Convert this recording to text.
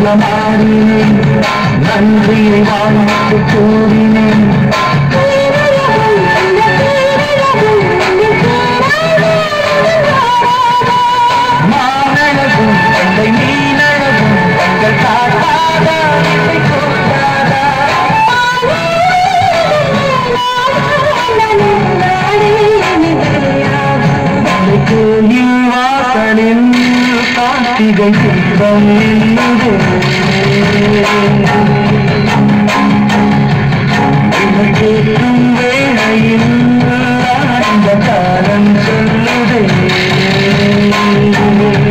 கோலமாடினேன் நன்றியை வாழ்ந்து கூறினேன் மானழகும் எந்தை மீனழகும் எங்கள் காட்டாதா இசை கூட்டாதா கோயில் வாசலில் கார்த்திகை தீபம் நின்றது கேட்கும் வேளையில் அந்த காலம் சொல்லுதே